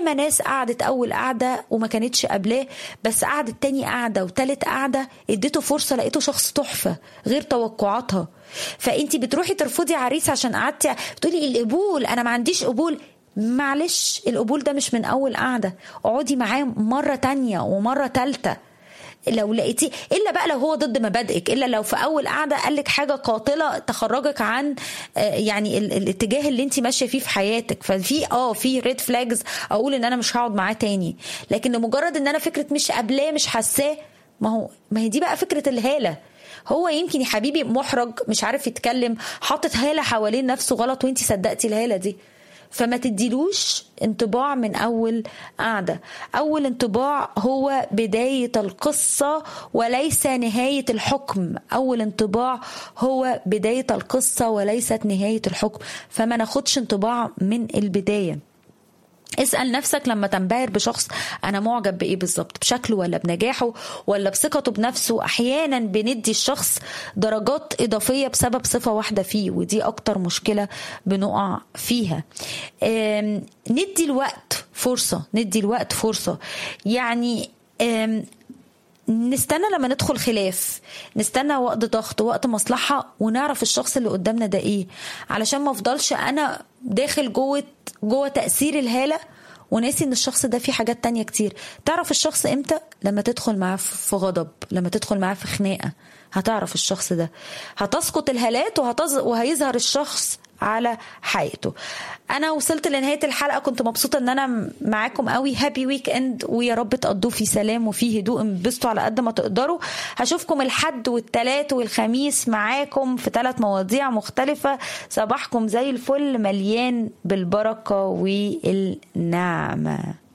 ياما ناس قعدت اول قعده وما كانتش قبلاه بس قعدت تاني قعده وتالت قعده اديته فرصه لقيته شخص تحفه غير توقعاتها فانت بتروحي ترفضي عريس عشان قعدتي تقولي القبول انا ما عنديش قبول معلش القبول ده مش من اول قعده اقعدي معاه مره تانية ومره تالتة لو لقيتيه الا بقى لو هو ضد مبادئك الا لو في اول قعده قال لك حاجه قاتله تخرجك عن يعني ال- الاتجاه اللي انت ماشيه فيه في حياتك ففي اه في ريد فلاجز اقول ان انا مش هقعد معاه تاني لكن لمجرد ان انا فكره مش قابلاه مش حاساه ما هو ما هي دي بقى فكره الهاله هو يمكن يا حبيبي محرج مش عارف يتكلم حاطط هاله حوالين نفسه غلط وانت صدقتي الهاله دي فما تديلوش انطباع من اول قعده اول انطباع هو بدايه القصه وليس نهايه الحكم اول انطباع هو بدايه القصه وليست نهايه الحكم فما ناخدش انطباع من البدايه اسأل نفسك لما تنبهر بشخص أنا معجب بإيه بالظبط بشكله ولا بنجاحه ولا بثقته بنفسه أحيانا بندي الشخص درجات إضافية بسبب صفة واحدة فيه ودي أكتر مشكلة بنقع فيها آم، ندي الوقت فرصة ندي الوقت فرصة يعني آم، نستنى لما ندخل خلاف نستنى وقت ضغط وقت مصلحة ونعرف الشخص اللي قدامنا ده ايه علشان ما افضلش انا داخل جوه جوه تأثير الهالة وناسي ان الشخص ده فيه حاجات تانية كتير تعرف الشخص امتى لما تدخل معاه في غضب لما تدخل معاه في خناقة هتعرف الشخص ده هتسقط الهالات وهتز... وهيظهر الشخص على حقيقته انا وصلت لنهايه الحلقه كنت مبسوطه ان انا معاكم قوي هابي ويك اند ويا رب تقضوه في سلام وفي هدوء انبسطوا على قد ما تقدروا هشوفكم الحد والتلات والخميس معاكم في ثلاث مواضيع مختلفه صباحكم زي الفل مليان بالبركه والنعمه